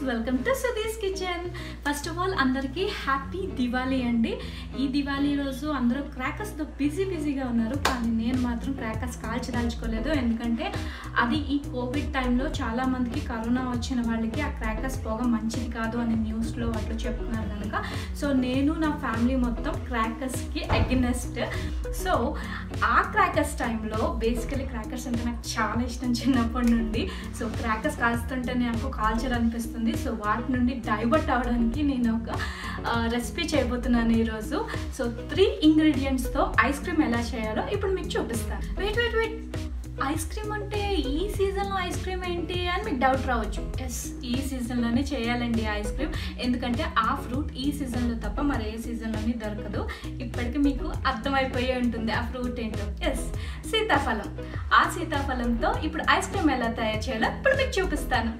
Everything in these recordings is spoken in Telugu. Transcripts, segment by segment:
welcome to Sudhi's kitchen first of all అందరికీ హ్యాపీ దివాళీ అండి ఈ దివాళీ రోజు అందరూ క్రాకర్స్తో బిజీ బిజీగా ఉన్నారు కానీ నేను మాత్రం క్రాకర్స్ కాల్చదలుచుకోలేదు ఎందుకంటే అది ఈ కోవిడ్ టైంలో చాలా మందికి కరోనా వచ్చిన వాళ్ళకి ఆ క్రాకర్స్ పోగా మంచిది కాదు అని న్యూస్లో అట్లా చెప్తున్నారు కనుక సో నేను నా ఫ్యామిలీ మొత్తం క్రాకర్స్కి అగెనెస్ట్ సో ఆ క్రాకర్స్ టైంలో బేసికలీ క్రాకర్స్ అంటే నాకు చాలా ఇష్టం చిన్నప్పటి నుండి సో క్రాకర్స్ కాల్స్తుంటే నాకు కాల్చర్ అనిపిస్తుంది సో వాటి నుండి డైవర్ట్ అవడానికి నేను ఒక రెసిపీ చేయబోతున్నాను ఈరోజు సో త్రీ ఇంగ్రీడియంట్స్తో ఐస్ క్రీమ్ ఎలా చేయాలో ఇప్పుడు మీకు చూపిస్తాను wait wait wait ice cream అంటే ఈ సీజన్లో ఐస్ క్రీమ్ ఏంటి అని మీకు డౌట్ రావచ్చు ఎస్ ఈ సీజన్లోనే చేయాలండి ఐస్ క్రీమ్ ఎందుకంటే ఆ ఫ్రూట్ ఈ సీజన్లో తప్ప మరి ఏ సీజన్లోని దొరకదు ఇప్పటికి మీకు అర్థమైపోయి ఉంటుంది ఆ ఫ్రూట్ ఏంటో ఎస్ సీతాఫలం ఆ సీతాఫలంతో ఇప్పుడు ఐస్ క్రీమ్ ఎలా తయారు చేయాలో ఇప్పుడు మీకు చూపిస్తాను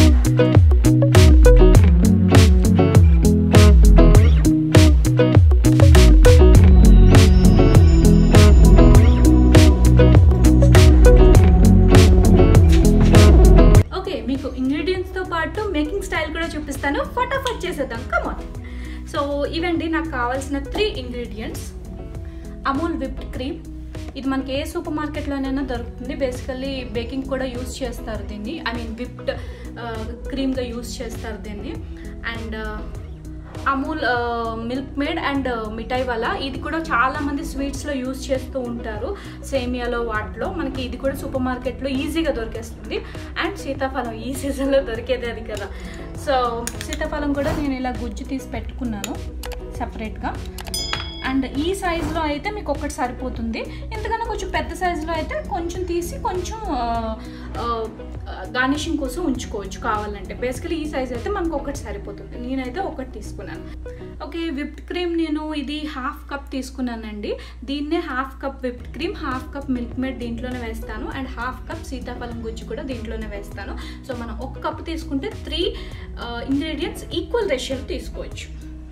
ఓకే మీకు ఇంగ్రీడియంట్స్తో పాటు మేకింగ్ స్టైల్ కూడా చూపిస్తాను ఫటాఫట్ చేసేద్దాం కమాన్ సో ఇవండి నాకు కావాల్సిన three ingredients Amul whipped cream ఇది మనకి ఏ సూపర్ మార్కెట్లోనైనా దొరుకుతుంది బేసికల్లీ బేకింగ్ కూడా యూస్ చేస్తారు దీన్ని ఐ మీన్ విప్డ్ క్రీమ్గా యూస్ చేస్తారు దీన్ని and Amul Milkmaid and Mithai వల్ల ఇది కూడా చాలా మంది స్వీట్స్లో యూస్ చేస్తూ ఉంటారు సేమియాలో వాటిలో మనకి ఇది కూడా సూపర్ మార్కెట్లో ఈజీగా దొరికేస్తుంది అండ్ సీతాఫలం ఈ సీజన్లో దొరికేది అది కదా సో సీతాఫలం కూడా నేను ఇలా గుజ్జు తీసి పెట్టుకున్నాను సపరేట్గా అండ్ ఈ సైజులో అయితే మీకు ఒకటి సరిపోతుంది ఎందుకన్నా కొంచెం పెద్ద సైజులో అయితే కొంచెం తీసి కొంచెం గార్నిషింగ్ కోసం ఉంచుకోవచ్చు కావాలంటే బేసికలీ ఈ సైజ్ అయితే మనకు ఒకటి సరిపోతుంది నేనైతే ఒకటి తీసుకున్నాను ఓకే విప్డ్ క్రీమ్ నేను ఇది హాఫ్ కప్ తీసుకున్నానండి దీన్నే half cup whipped cream half cup Milkmaid దీంట్లోనే వేస్తాను అండ్ హాఫ్ కప్ సీతాఫలం గుజ్జు కూడా దీంట్లోనే వేస్తాను సో మనం ఒక కప్ తీసుకుంటే త్రీ ఇంగ్రీడియంట్స్ ఈక్వల్ రేషియోలో తీసుకోవచ్చు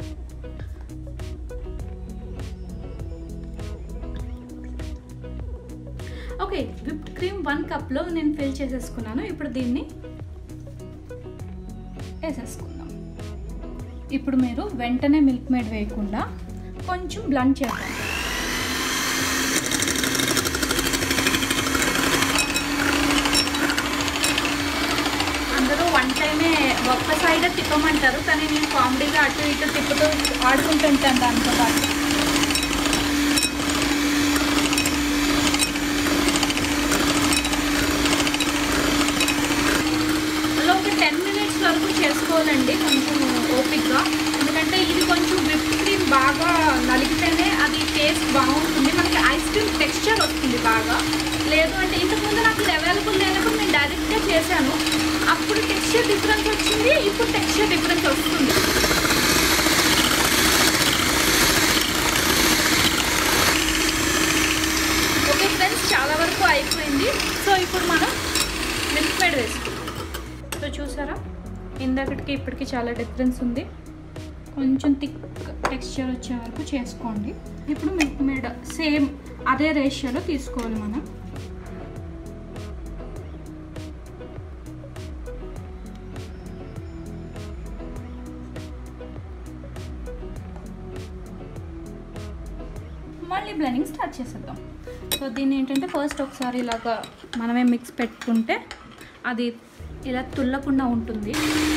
ఓకే విప్డ్ క్రీమ్ వన్ కప్లో నేను ఫిల్ చేసేసుకున్నాను ఇప్పుడు దీన్ని వేసేసుకుందాం ఇప్పుడు మీరు వెంటనే మిల్క్ మేడ్ వేయకుండా కొంచెం బ్లండ్ చేద్దాం అందరూ వన్ టైమే ఒక్క సైడ్ తిప్పమంటారు కానీ నేను కామెడీగా అటు ఇటు తిప్పుతూ ఆడుకుంటుంటాను దాంతో పాటు అలా ఒక టెన్ మినిట్స్ వరకు చేసుకోవాలండి కొంచెం ఓపిక్గా ఎందుకంటే ఇది కొంచెం విప్ క్రీమ్ బాగా నలిగితేనే అది టేస్ట్ బాగుంటుంది మనకి ఐస్ క్రీమ్ టెక్స్చర్ వస్తుంది బాగా లేదు అంటే ఇంతకుముందు నాకు ఇది అవైలబుల్ లేనప్పుడు నేను డైరెక్ట్గా చేశాను అప్పుడు టెక్స్చర్ డిఫరెన్స్ వచ్చింది ఇప్పుడు టెక్స్చర్ డిఫరెన్స్ వస్తుంది ఓకే ఫ్రెండ్స్ చాలా వరకు అయిపోయింది సో ఇప్పుడు మనం మిల్క్ మేడ్ వేసుకుందాం సో చూసారా ఇందాకటికి ఇప్పటికి చాలా డిఫరెన్స్ ఉంది కొంచెం థిక్ టెక్స్చర్ వచ్చే వరకు చేసుకోండి ఇప్పుడు మిల్క్ మేడ్ సేమ్ అదే రేషియోలో తీసుకోవాలి మనం మళ్ళీ బ్లెండింగ్ స్టార్ట్ చేసేద్దాం సో దీన్ని ఏంటంటే ఫస్ట్ ఒకసారి ఇలాగా మనమే మిక్స్ పెట్టుకుంటే అది ఇలా తుల్లకుండా ఉంటుంది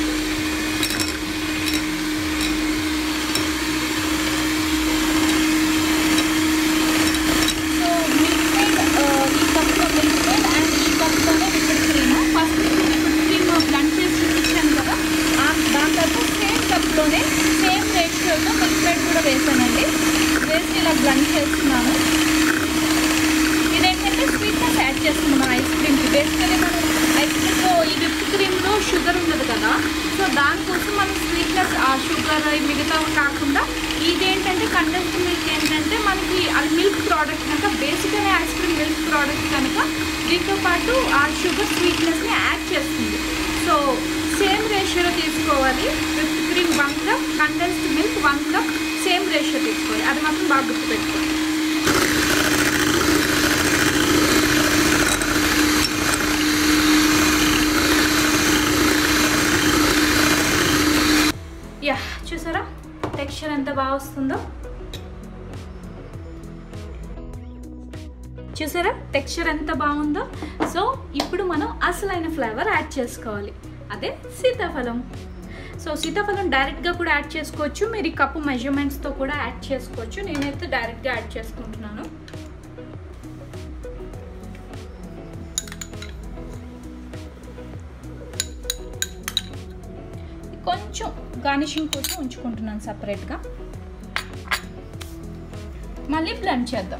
సో మిల్క్ మేడ్ ఈ కప్లో మిల్క్ మేడ్ అండ్ ఈ కప్లోనే whipped cream first whipped cream blend చేసి చూపించాను కదా దాని తర్వాత సేమ్ కప్లోనే సేమ్ రేషియోతో మిల్క్ మేడ్ కూడా వేసానండి వేసి ఇలా బ్లండ్ చేస్తున్నాను ఇదేంటంటే స్వీట్నెస్ యాడ్ చేస్తుంది మన ఐస్ క్రీమ్కి బేసికలీ మనం ఐస్ క్రీమ్లో ఈ విప్ క్రీమ్లో షుగర్ ఉండదు కదా సో దానికోసం మనం స్వీట్నెస్ ఆ షుగర్ మిగతా కాకుండా ఇదేంటంటే కండెన్స్డ్ మిల్క్ ఏంటంటే మనకి అది మిల్క్ ప్రోడక్ట్ కనుక basically ice cream milk product కనుక దీంతో పాటు ఆ షుగర్ స్వీట్నెస్ని యాడ్ చేస్తుంది సో సేమ్ రేషియోలో తీసుకోవాలి whip cream one cup condensed milk one cup same ratio తీసుకోవాలి అది మాత్రం బాగా గుర్తుపెట్టుకోవాలి వస్తుందో చూసారా టెక్స్చర్ ఎంత బాగుందో సో ఇప్పుడు మనం అసలైన ఫ్లేవర్ యాడ్ చేసుకోవాలి అదే సీతాఫలం సో సీతాఫలం డైరెక్ట్గా కూడా యాడ్ చేసుకోవచ్చు మీరు ఈ కప్పు మెజర్మెంట్స్తో కూడా యాడ్ చేసుకోవచ్చు నేనైతే డైరెక్ట్గా యాడ్ చేసుకుంటున్నాను కొంచెం గార్నిషింగ్ కోసం ఉంచుకుంటున్నాను సపరేట్గా మళ్ళీ బ్లెండ్ చేద్దాం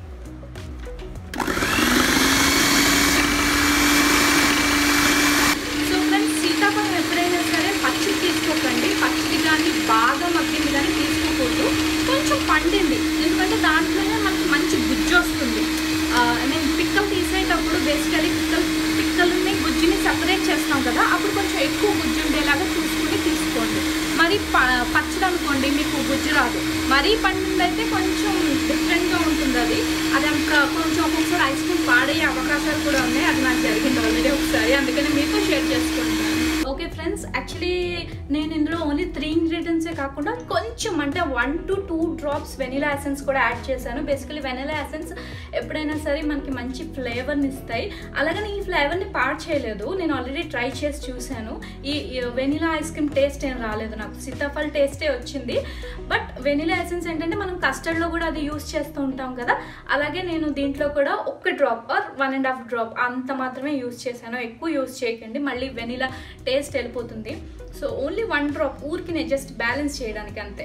సో ఫ్రెండ్స్ సీతాఫలం ఎప్పుడైనా సరే పచ్చిది తీసుకోకండి పచ్చిది కానీ బాగా మగ్గింది కానీ తీసుకోకూడదు కొంచెం పండింది ఎందుకంటే దాంట్లోనే మనకి మంచి గుజ్జు వస్తుంది ఐ మీన్ పిక్కలు తీసేటప్పుడు బేసికలీ పిక్కలు పిక్కలని గుజ్జుని సపరేట్ చేస్తాం కదా అప్పుడు కొంచెం ఎక్కువ గుజ్జు ఉండేలాగా చూసుకుని తీసుకోండి మరి ప పచ్చడి అనుకోండి మీకు గుజ్జు రాదు మరీ పండిందైతే కొంచెం డిఫరెంట్గా ఉంటుంది అది అది అంత కొంచెం ఒక్కొక్కసారి ఐస్ క్రీమ్ పాడయ్యే అవకాశాలు కూడా ఉన్నాయి అది నాకు జరిగింది ఆల్రెడీ ఒకసారి అందుకని మీతో షేర్ చేసుకుంటాను ఓకే ఫ్రెండ్స్ యాక్చువల్లీ నేను ఇందులో ఓన్లీ త్రీ ఇంగ్రీడియంట్సే కాకుండా కొంచెం అంటే one to two drops vanilla essence కూడా యాడ్ చేశాను బేసికలీ వెనిలా ఎసెన్స్ ఎప్పుడైనా సరే మనకి మంచి ఫ్లేవర్ని ఇస్తాయి అలాగని ఈ ఫ్లేవర్ని పాడు చేయలేదు నేను ఆల్రెడీ ట్రై చేసి చూశాను ఈ వెనిలా ఐస్ క్రీమ్ టేస్ట్ ఏం రాలేదు నాకు సీతాఫల్ టేస్టే వచ్చింది బట్ వెనిలా ఎసెన్స్ ఏంటంటే మనం కస్టర్డ్లో కూడా అది యూస్ చేస్తూ ఉంటాం కదా అలాగే నేను దీంట్లో కూడా ఒక్క drop or one and half drop అంత మాత్రమే యూస్ చేశాను ఎక్కువ యూస్ చేయకండి మళ్ళీ వెనిలా టేస్ట్ వెళ్ళిపోతుంది సో ఓన్లీ వన్ డ్రాప్ ఊరికి నేను జస్ట్ బ్యాలెన్స్ చేయడానికి అంతే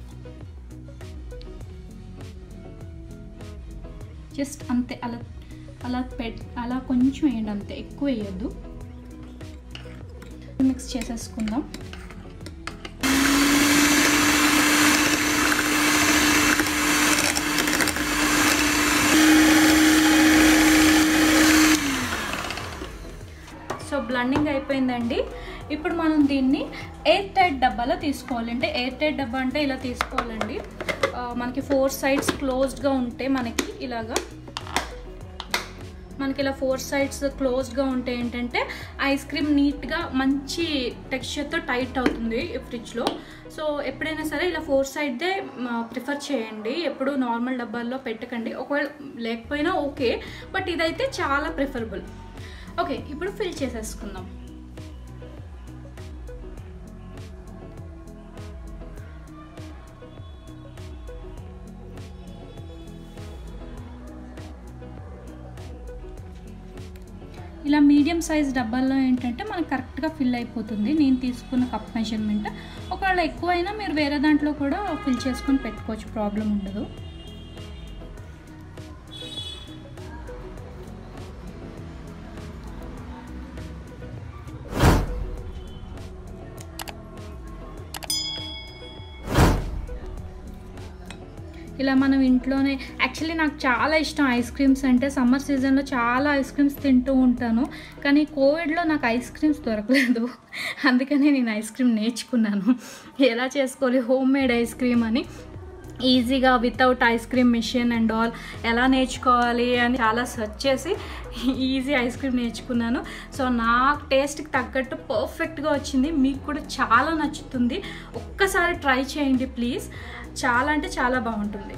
జస్ట్ అంతే అలా అలా పెట్ అలా కొంచెం వేయండి అంతే ఎక్కువ వేయద్దు మిక్స్ చేసేసుకుందాం సో బ్లండింగ్ అయిపోయిందండి ఇప్పుడు మనం దీన్ని ఎయిర్ టైట్ డబ్బాలో తీసుకోవాలి అంటే ఎయిర్ టైట్ డబ్బా అంటే ఇలా తీసుకోవాలండి ఆ, మనకి ఫోర్ సైడ్స్ క్లోజ్డ్గా ఉంటే మనకి ఇలాగా మనకి ఇలా ఫోర్ సైడ్స్ క్లోజ్డ్గా ఉంటే ఏంటంటే ఐస్ క్రీమ్ నీట్గా మంచి టెక్స్చర్తో టైట్ అవుతుంది ఈ ఫ్రిడ్జ్లో సో ఎప్పుడైనా సరే ఇలా ఫోర్ సైడ్దే ప్రిఫర్ చేయండి ఎప్పుడు నార్మల్ డబ్బాల్లో పెట్టకండి ఒకవేళ లేకపోయినా ఓకే బట్ ఇదైతే చాలా ప్రిఫరబుల్ ఓకే ఇప్పుడు ఫిల్ చేసేసుకుందాం ఇలా మీడియం సైజ్ డబ్బాల్లో ఏంటంటే మనకు కరెక్ట్గా ఫిల్ అయిపోతుంది నేను తీసుకున్న కప్ మెజర్మెంట్ ఒకవేళ ఎక్కువైనా మీరు వేరే దాంట్లో కూడా ఫిల్ చేసుకొని పెట్టుకోవచ్చు ప్రాబ్లం ఉండదు ఇలా మనం ఇంట్లోనే యాక్చువల్లీ నాకు చాలా ఇష్టం ఐస్ క్రీమ్స్ అంటే సమ్మర్ సీజన్లో చాలా ఐస్ క్రీమ్స్ తింటూ ఉంటాను కానీ కోవిడ్లో నాకు ఐస్ క్రీమ్స్ దొరకలేదు అందుకనే నేను ఐస్ క్రీమ్ నేర్చుకున్నాను ఎలా చేసుకోవాలి హోమ్ మేడ్ ఐస్ క్రీమ్ అని ఈజీగా without ice cream machine and all ఎలా నేర్చుకోవాలి అని చాలా సెర్చ్ చేసి ఈజీ ఐస్ క్రీమ్ నేర్చుకున్నాను సో నా టేస్ట్కి తగ్గట్టు పర్ఫెక్ట్గా వచ్చింది మీకు కూడా చాలా నచ్చుతుంది ఒక్కసారి ట్రై చేయండి ప్లీజ్ చాలా అంటే చాలా బాగుంటుంది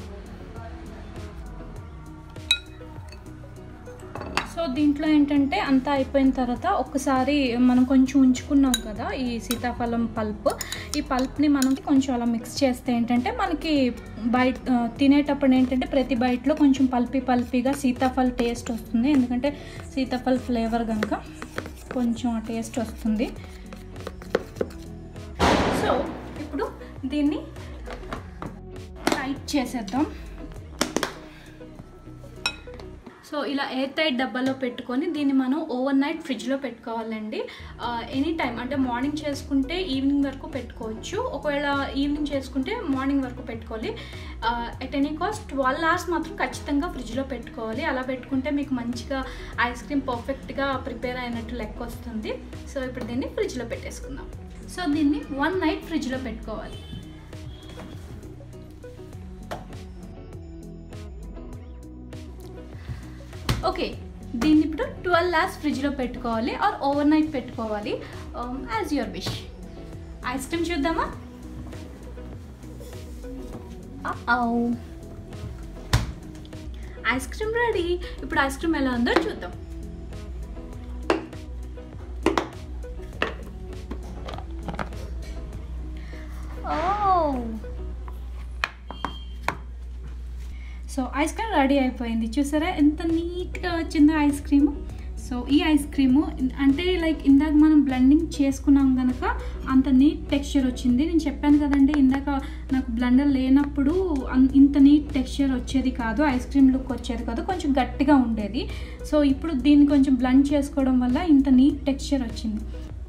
సో దీంట్లో ఏంటంటే అంతా అయిపోయిన తర్వాత ఒక్కసారి మనం కొంచెం ఉంచుకున్నాం కదా ఈ సీతాఫలం పల్ప్ ఈ పల్ప్ని మనం కొంచెం అలా మిక్స్ చేస్తే ఏంటంటే మనకి బయట ఆ, తినేటప్పుడు ఏంటంటే ప్రతి బయటలో కొంచెం పల్పీ పల్పీగా సీతాఫల్ టేస్ట్ వస్తుంది ఎందుకంటే సీతాఫల్ ఫ్లేవర్ కనుక కొంచెం ఆ టేస్ట్ వస్తుంది సో ఇప్పుడు దీన్ని టైట్ చేసేద్దాం సో ఇలా ఎయిర్ టైట్ డబ్బాలో పెట్టుకొని దీన్ని మనం ఓవర్ నైట్ ఫ్రిడ్జ్లో పెట్టుకోవాలండి ఎనీ టైం అంటే మార్నింగ్ చేసుకుంటే ఈవినింగ్ వరకు పెట్టుకోవచ్చు ఒకవేళ ఈవినింగ్ చేసుకుంటే మార్నింగ్ వరకు పెట్టుకోవాలి at any cost twelve hours మాత్రం ఖచ్చితంగా ఫ్రిడ్జ్లో పెట్టుకోవాలి అలా పెట్టుకుంటే మీకు మంచిగా ఐస్ క్రీమ్ పర్ఫెక్ట్గా ప్రిపేర్ అయినట్టు లెక్క వస్తుంది సో ఇప్పుడు దీన్ని ఫ్రిడ్జ్లో పెట్టేసుకుందాం సో దీన్ని వన్ నైట్ ఫ్రిడ్జ్లో పెట్టుకోవాలి ఓకే దీన్ని ఇప్పుడు ట్వెల్వ్ అవర్స్ ఫ్రిడ్జ్లో పెట్టుకోవాలి ఆర్ ఓవర్ నైట్ పెట్టుకోవాలి as your wish ice cream చూద్దామా ఐస్ క్రీమ్ రెడీ ఇప్పుడు ఐస్ క్రీమ్ ఎలా ఉందో చూద్దాం సో ఐస్ క్రీమ్ రెడీ అయిపోయింది చూసారా ఎంత నీట్గా వచ్చిందో ఐస్ క్రీమ్ సో ఈ ఐస్ క్రీము అంటే లైక్ ఇందాక మనం బ్లెండింగ్ చేసుకున్నాం కనుక అంత నీట్ టెక్స్చర్ వచ్చింది నేను చెప్పాను కదండి ఇందాక నాకు బ్లెండర్ లేనప్పుడు అన్- ఇంత నీట్ టెక్స్చర్ వచ్చేది కాదు ఐస్ క్రీమ్ లుక్ వచ్చేది కాదు కొంచెం గట్టిగా ఉండేది సో ఇప్పుడు దీన్ని కొంచెం బ్లెండ్ చేసుకోవడం వల్ల ఇంత నీట్ టెక్స్చర్ వచ్చింది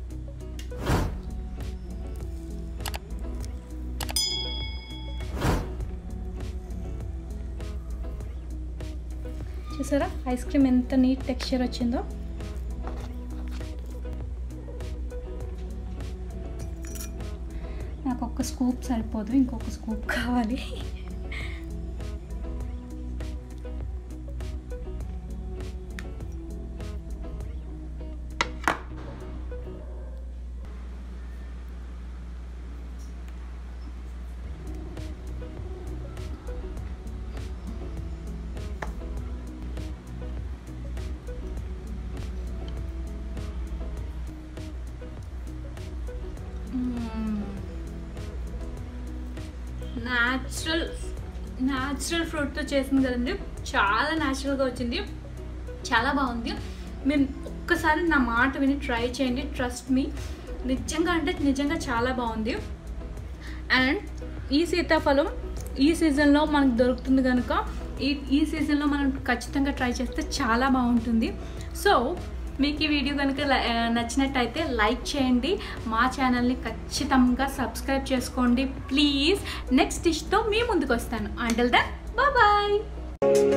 చూసారా ఐస్ క్రీమ్ ఎంత నీట్ టెక్స్చర్ వచ్చిందో నాకు ఒక్క స్కూప్ సరిపోదు ఇంకొక స్కూప్ కావాలి న్యాచురల్ న్యాచురల్ ఫ్రూట్తో చేసింది కదండి చాలా న్యాచురల్గా వచ్చింది చాలా బాగుంది మీరు ఒక్కసారి నా మాట విని ట్రై చేయండి ట్రస్ట్ మీ నిజంగా అంటే నిజంగా చాలా బాగుంది అండ్ ఈ సీతాఫలం ఈ సీజన్లో మనకు దొరుకుతుంది కనుక ఈ ఈ సీజన్లో మనం ఖచ్చితంగా ట్రై చేస్తే చాలా బాగుంటుంది సో మీకు ఈ వీడియో కనుక ల- ఆ, నచ్చినట్టయితే లైక్ చేయండి మా ఛానల్ని ఖచ్చితంగా సబ్స్క్రైబ్ చేసుకోండి ప్లీజ్ నెక్స్ట్ డిష్తో మీ ముందుకు వస్తాను అంటల్ దన్ బాయ్